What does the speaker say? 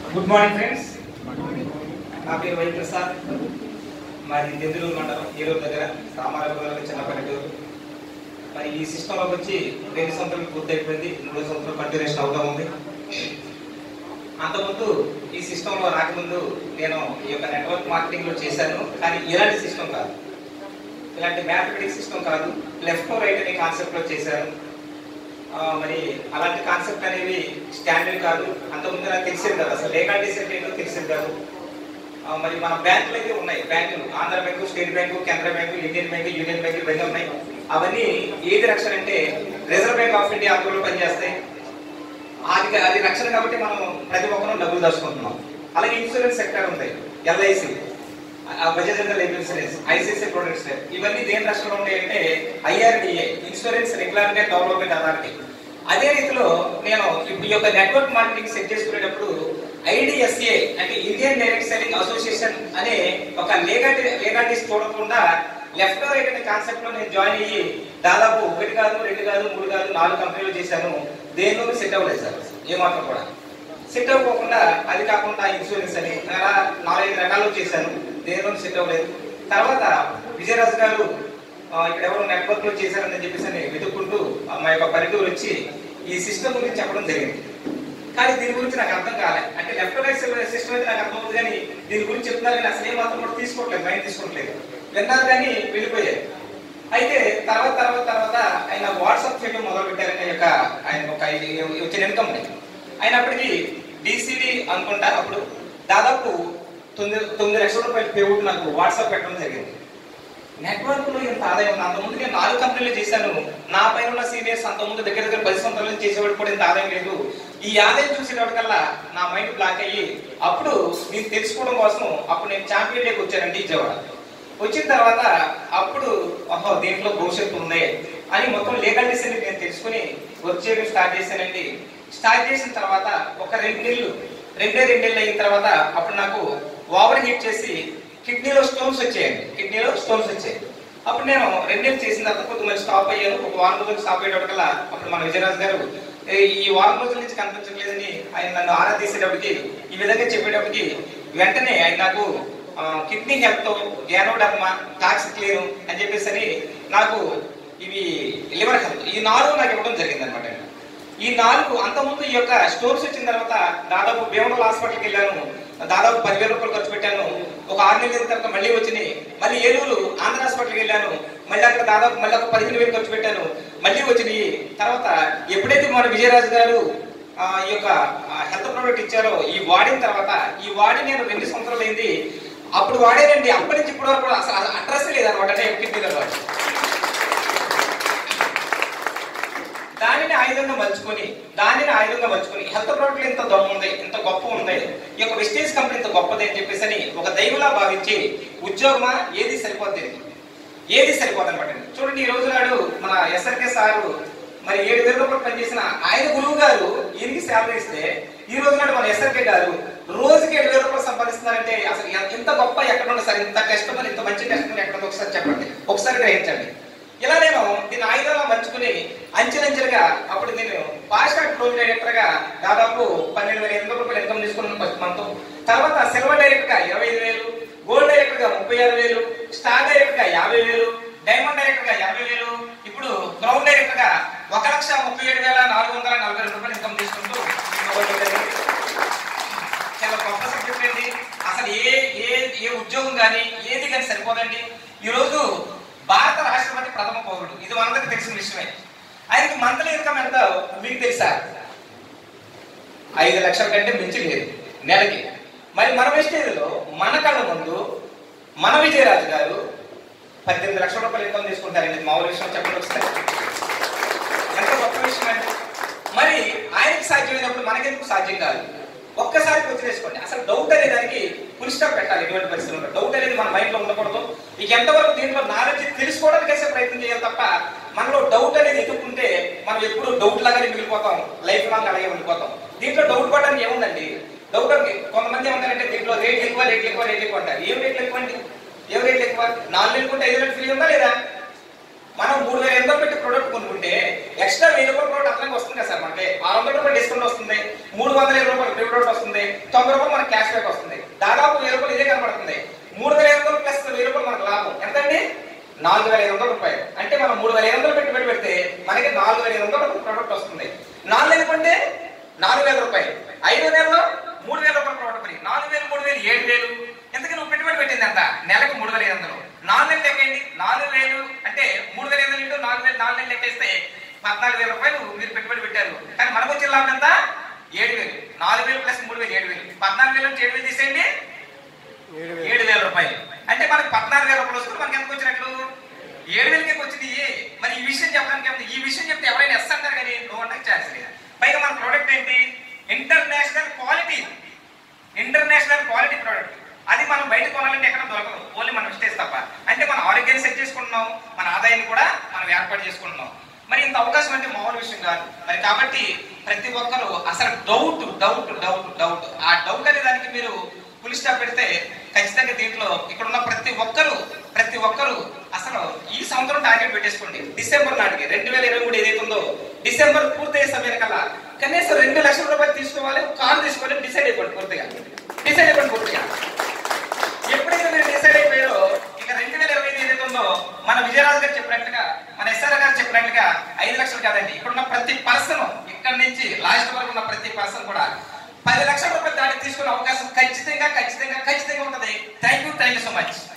Good morning friends నా పేరు why Prasad మాది దెందులూరు మండలం ఏలూరు దగ్గర రామారావు చిన్న పల్లెటూరు మరి ఈ సిస్టంలోకి వచ్చి రెండు సంవత్సరాలు పూర్తి అయిపోయింది మూడు సంవత్సరాలు కంటిన్యూషన్ అవుతా ఉంది అంతకుముందు ఈ సిస్టంలో రాకముందు నేను ఈ యొక్క నెట్వర్క్ మార్కెటింగ్ లో చేశాను కానీ ఇలాంటి సిస్టమ్ కాదు ఇలాంటి మ్యాథమెటిక్స్ సిస్టమ్ కాదు లెఫ్ట్ రైట్ అనే కాన్సెప్ట్ లో చేశాను ఆ, మరి అలాంటి కాన్సెప్ట్ అనేవి స్టాండర్డ్ కాదు అంతకుముందు నాకు తెలిసేది కాదు అసలు లేగాలిటీస్ అంటే ఏంటో తెలిసేది కాదు ఆ, మరి మన బ్యాంకులు అయితే ఉన్నాయి బ్యాంకులు Andhra bank state bank Canara bank Indian bank union bank ఇవన్నీ ఉన్నాయి అవన్నీ ఏది రక్షణ అంటే రిజర్వ్ బ్యాంక్ ఆఫ్ ఇండియా ఆధ్వర్యంలో పనిచేస్తాయి అది అది రక్షణ కాబట్టి మనం ప్రతి ఒక్కరూ డబ్బులు దాచుకుంటున్నాం అలాగే ఇన్సూరెన్స్ సెక్టర్ ఉంది LIC Bajaj general life insurance ICICI products ఇవన్నీ దేని రక్షణలో ఉంటాయంటే IRDA insurance regularity development authority అదే రీతిలో నేను ఇప్పుడు ఈ యొక్క నెట్వర్క్ మార్కెటింగ్ సెట్ చేసుకునేటప్పుడు ఐడిఎస్ఏ అంటే ఇండియన్ డైరెక్ట్ సెల్లింగ్ అసోసియేషన్ అనే ఒక లేగాటి లేగాటిస్ చూడకుండా లెఫ్ట్ రైట్ అనే కాన్సెప్ట్ లో నేను జాయిన్ అయ్యి దాదాపు ఒకటి కాదు రెండు కాదు మూడు కాదు నాలుగు కంపెనీలు చేశాను దేనిలోనూ సెట్ అవ్వలేదు సార్ ఏమాత్రం కూడా సెట్ అవ్వకుండా అది కాకుండా ఇన్సూరెన్స్ అని అలా నాలుగైదు రకాలు చేశాను దేనిలోనూ సెట్ అవ్వలేదు తర్వాత విజయరాజు గారు ఆ, ఇక్కడ ఎవరు నెట్వర్క్ లో చేశారని చెప్పేసి అని వెతుక్కుంటూ ఆ, మా యొక్క పల్లెటూరు వచ్చి ఈ సిస్టమ్ గురించి చెప్పడం జరిగింది కానీ దీని గురించి నాకు అర్థం కాలే అంటే లెఫ్ట్ రైట్ సిస్టమ్ అయితే నాకు అర్థం అవుతుంది కానీ దీని గురించి చెప్తున్నారు కానీ అసలు ఏ మాత్రం కూడా తీసుకోవట్లేదు మైండ్ తీసుకోవట్లేదు విన్నారు కానీ వెళ్ళిపోయారు అయితే తర్వాత తర్వాత తర్వాత ఆయన వాట్సాప్ చేయడం మొదలు పెట్టారని యొక్క ఆయన ఒక ఇది వచ్చిన ఇన్కమ్ అయినప్పటికీ డిసిడి అనుకుంటా అప్పుడు దాదాపు తొమ్మిది తొమ్మిది లక్షల రూపాయలు పేవుట్ నాకు వాట్సాప్ పెట్టడం జరిగింది నెట్వర్క్ లో ఇంత ఆదాయం ఉంది అంతకుముందు నేను నాలుగు కంపెనీలు చేశాను నా పైన ఉన్న సీనియర్స్ అంతకుముందు దగ్గర దగ్గర పది సంవత్సరాల నుంచి చేసేవాడు కూడా ఇంత ఆదాయం లేదు ఈ ఆదాయం చూసేటప్పటికల్లా నా మైండ్ బ్లాక్ అయ్యి అప్పుడు నేను తెలుసుకోవడం కోసం అప్పుడు నేను ఛాంపియన్ డేకి వచ్చానండి విజయవాడ వచ్చిన తర్వాత అప్పుడు ఓహో దీంట్లో భవిష్యత్తు ఉంది అని మొత్తం లీగాలిటీస్ అని నేను తెలుసుకుని వర్క్ చేయడం స్టార్ట్ చేశానండి స్టార్ట్ చేసిన తర్వాత ఒక రెండు నెలలు రెండే రెండు నెలలు అయిన తర్వాత అప్పుడు నాకు ఓవర్ హీట్ చేసి కిడ్నీలో స్టోన్స్ వచ్చాయండి కిడ్నీలో స్టోన్స్ వచ్చాయి అప్పుడు నేను రెండు నెలలు చేసిన తర్వాత కొంతమంది స్టాప్ అయ్యాను ఒక వారం రోజులు స్టాప్ అయ్యేటప్పటికల్లా అప్పుడు మన విజయరాజు గారు "ఏ, ఈ వారం రోజుల నుంచి కనిపించట్లేదని ఆయన నన్ను ఆరా తీసేటప్పటికి ఈ విధంగా చెప్పేటప్పటికి వెంటనే ఆయన నాకు ఆ, kidney health ganoderma tox clean అని చెప్పేసి అని నాకు ఇవి లివర్ హెల్త్ ఈ నాలుగు నాకు ఇవ్వడం జరిగింది అనమాట ఈ నాలుగు అంతకుముందు ఈ యొక్క స్టోర్స్ వచ్చిన తర్వాత దాదాపు భీమవరం హాస్పిటల్కి వెళ్ళాను దాదాపు పదివేల రూపాయలు ఖర్చు పెట్టాను ఒక ఆరు నెలల తర్వాత మళ్ళీ వచ్చినాయి మళ్ళీ ఏలూరు ఆంధ్ర హాస్పిటల్కి వెళ్ళాను మళ్ళీ అక్కడ దాదాపు మళ్ళీ ఒక పదిహేను వేలు ఖర్చు పెట్టాను మళ్ళీ వచ్చినాయి తర్వాత ఎప్పుడైతే మన విజయరాజు గారు ఆ, ఈ యొక్క హెల్త్ ప్రోడక్ట్ ఇచ్చారో ఈ వాడిన తర్వాత ఈ వాడి నేను రెండు సంవత్సరాలు అయింది అప్పుడు వాడేనండి అప్పటి నుంచి ఇప్పటి వరకు కూడా అసలు అడ్రస్ లేదనమాట అంటే కిడ్నీ తర్వాత దానిని ఆయుధంగా మలుచుకొని దానిని ఆయుధంగా మలుచుకొని హెల్త్ ప్రోడక్ట్ ఇంత దొమ్మ ఉంది ఇంత గొప్ప ఉంది ఈ యొక్క వెస్టేజ్ కంపెనీ ఇంత గొప్పది అని చెప్పేసి అని ఒక దైవలా భావించి ఉద్యోగమా ఏది సరిపోద్ది ఏది సరిపోదు అనమాట చూడండి ఈ రోజు నాడు మన ఎస్ఆర్కే సారు మరి ఏడు వేల రూపాయలు పనిచేసిన ఆయన గురువు గారు ఈయనకి శాలరీ ఇస్తే ఈ రోజు నాడు మన ఎస్ఆర్కే గారు రోజుకి ఏడు వేల రూపాయలు సంపాదిస్తున్నారంటే అసలు ఎ- ఇంత గొప్ప ఎక్కడ ఉన్నా సరే ఇంత కష్టపడి ఇంత మంచి కష్టపడి ఎక్కడ ఉందో ఒకసారి చెప్పండి ఒకసారి గ్రహించండి ఇలా నేను దీని ఆయుధాలు మంచుకుని అంచెలంచెలుగా అప్పుడు నేను ఫాస్ట్ క్లోజ్ డైరెక్టర్ గా దాదాపు పన్నెండు వేల ఎనిమిది రూపాయలు ఇన్కమ్ తీసుకున్నాను ఫస్ట్ మంత్ తర్వాత సిల్వర్ డైరెక్టర్ గా ఇరవై ఐదు వేలు గోల్డ్ డైరెక్టర్ గా ముప్పై ఆరు వేలు స్టార్ డైరెక్టర్ గా యాభై వేలు డైమండ్ డైరెక్టర్ గా యాభై వేలు ఇప్పుడు బ్రౌన్ డైరెక్టర్ గా ఒక లక్ష ముప్పై ఏడు వేల నాలుగు వందల నలభై రెండు రూపాయలు ఇన్కమ్ తీసుకుంటూ చాలా గొప్ప సబ్జెక్ట్ అండి అసలు ఏ ఏ ఏ ఉద్యోగం కానీ ఏది కానీ సరిపోదండి ఈ రోజు భారత రాష్ట్రపతి ప్రథమ పౌరుడు ఇది మనందరికి తెలిసిన విషయమే ఆయనకి మంత్లీ ఇన్కమ్ ఎంత మీకు తెలుసా ఐదు లక్షల కంటే మించి లేదు నెలకి మరి మన వెస్టేజ్లో మన కళ్ళ ముందు మన విజయరాజు గారు పద్దెనిమిది లక్షల రూపాయలు ఇన్కమ్ తీసుకుంటారండి మామూలు విషయం చెప్పండి ఒకసారి ఎంత గొప్ప విషయం అండి మరి ఆయనకి సాధ్యమైనప్పుడు మనకెందుకు సాధ్యం కాదు ఒక్కసారి గుర్తు చేసుకోండి అసలు డౌట్ అనే దానికి ఫుల్ స్టాప్ పెట్టాలి ఎటువంటి పరిస్థితుల్లో డౌట్ అనేది మన మైండ్ లో ఉండకూడదు ఇక ఎంతవరకు దీంట్లో నాలెడ్జ్ తెలుసుకోవడానికి అయితే ప్రయత్నం చేయాలి తప్ప మనలో డౌట్ అనేది ఎదుర్కొంటే మనం ఎప్పుడు డౌట్ లాగానే మిగిలిపోతాం లైఫ్ లాంగ్ అలాగే ఉండిపోతాం దీంట్లో డౌట్ పడడానికి ఏముందండి డౌట్ కొంతమంది ఏమంటారంటే దీంట్లో రేట్ ఎక్కువ రేట్ ఎక్కువ రేట్ ఎక్కువ అంటారు ఏం రేట్లు ఎక్కువ అండి ఏం రేట్లు ఎక్కువ నాలుగు నెలలు కొంటే ఐదు నెలలు ఫ్రీ ఉందా లేదా మనం మూడు వేల ఎనిమిది వందలు పెట్టి ప్రోడక్ట్ కొనుక్కుంటే ఎక్స్ట్రా వెయ్యి రూపాయల ప్రోడక్ట్ అతనికి వస్తుంది కదా సార్ మనకి ఆరు వందల రూపాయలు డిస్కౌంట్ వస్తుంది మూడు వందల ఇరవై రూపాయలు ఫ్రీ ప్రోడక్ట్ వస్తుంది తొంభై రూపాయలు మనకి క్యాష్ బ్యాక్ వస్తుంది దాదాపు వెయ్యి రూపాయలు ఇదే కనబడుతుంది మూడు వేల ఐదు వందలు ప్లస్ వెయ్యి రూపాయలు మనకు లాభం ఎంతండి నాలుగు వేల ఐదు వందల రూపాయలు అంటే మనం మూడు వేల ఐదు వందలు పెట్టుబడి పెడితే మనకి నాలుగు వేల ఐదు వందల రూపాయల ప్రోడక్ట్ వస్తుంది నాలుగు నెలలు కొంటే నాలుగు వేల రూపాయలు ఐదు నెలల్లో మూడు వేల రూపాయల ప్రోడక్ట్ మరి నాలుగు వేలు మూడు వేలు ఏడు వేలు ఎందుకు నువ్వు పెట్టుబడి పెట్టింది ఎంత నెలకు మూడు వేల ఐదు వందలు నాలుగు నెలలు లెక్కేయండి నాలుగు వేలు అంటే మూడు వేల ఐదు వందలు ఇంటూ నాలుగు వేలు నాలుగు నెలలు లెక్కేస్తే పద్నాలుగు వేల రూపాయలు మీరు పెట్టుబడి పెట్టారు కానీ మనకు వచ్చిన లాభం ఎంత ఏడు వేలు నాలుగు వేలు ప్లస్ మూడు వేలు ఏడు వేలు పద్నాలుగు వేలు నుంచి ఏడు వేలు తీసేయండి ఏడు వేల రూపాయలు అంటే మనకి పద్నాలుగు వేల రూపాయలు వస్తుంది మనకి ఎంత వచ్చినట్లు ఏడు వేలకి వచ్చింది మరి ఈ విషయం చెప్పడానికి ఏముంది? ఈ విషయం చెప్తే ఎవరైనా ఎస్ అంటారు కానీ నువ్వు అంటే ఛాన్స్ లేదు పైగా మన ప్రోడక్ట్ ఏంటి international quality international quality product అది మనం బయట కొనాలంటే ఎక్కడ దొరకదు ఓన్లీ మనం స్టేజ్ తప్ప అంటే మన ఆరోగ్యాన్ని సెట్ చేసుకుంటున్నాం మన ఆదాయాన్ని కూడా మనం ఏర్పాటు చేసుకుంటున్నాం మరి ఇంత అవకాశం అంటే మామూలు విషయం కాదు మరి కాబట్టి ప్రతి ఒక్కరు అసలు డౌట్ డౌట్ డౌట్ డౌట్ ఆ డౌట్ అనే దానికి మీరు ఫుల్ స్టాప్ పెడితే ఖచ్చితంగా దీంట్లో ఇక్కడ ఉన్న ప్రతి ఒక్కరు ప్రతి ఒక్కరు అసలు ఈ సంవత్సరం టార్గెట్ పెట్టేసుకోండి డిసెంబర్ నాటికి రెండు వేల ఇరవై మూడు ఏదైతే ఉందో డిసెంబర్ పూర్తయ్యే సమయం కల్లా కనీసం రెండు లక్షల రూపాయలు తీసుకోవాలి ఒక కారు తీసుకోవాలి డిసైడ్ అయిపోండి పూర్తిగా డిసైడ్ అయిపోండి పూర్తిగా ఎప్పుడైతే మీరు డిసైడ్ అయిపోయారో ఇక రెండు వేల ఇరవై ఐదు ఏదైతే ఉందో మన విజయరాజు గారు చెప్పినట్లుగా మన ఎస్ఆర్ గారు చెప్పినట్లుగా ఐదు లక్షలు కాదండి ఇక్కడ ఉన్న ప్రతి పర్సన్ ఇక్కడ నుంచి లాస్ట్ వరకు ఉన్న ప్రతి పర్సన్ కూడా పది లక్షల రూపాయలు దాడి తీసుకునే అవకాశం ఖచ్చితంగా ఖచ్చితంగా ఖచ్చితంగా ఉంటుంది thank you thank you so much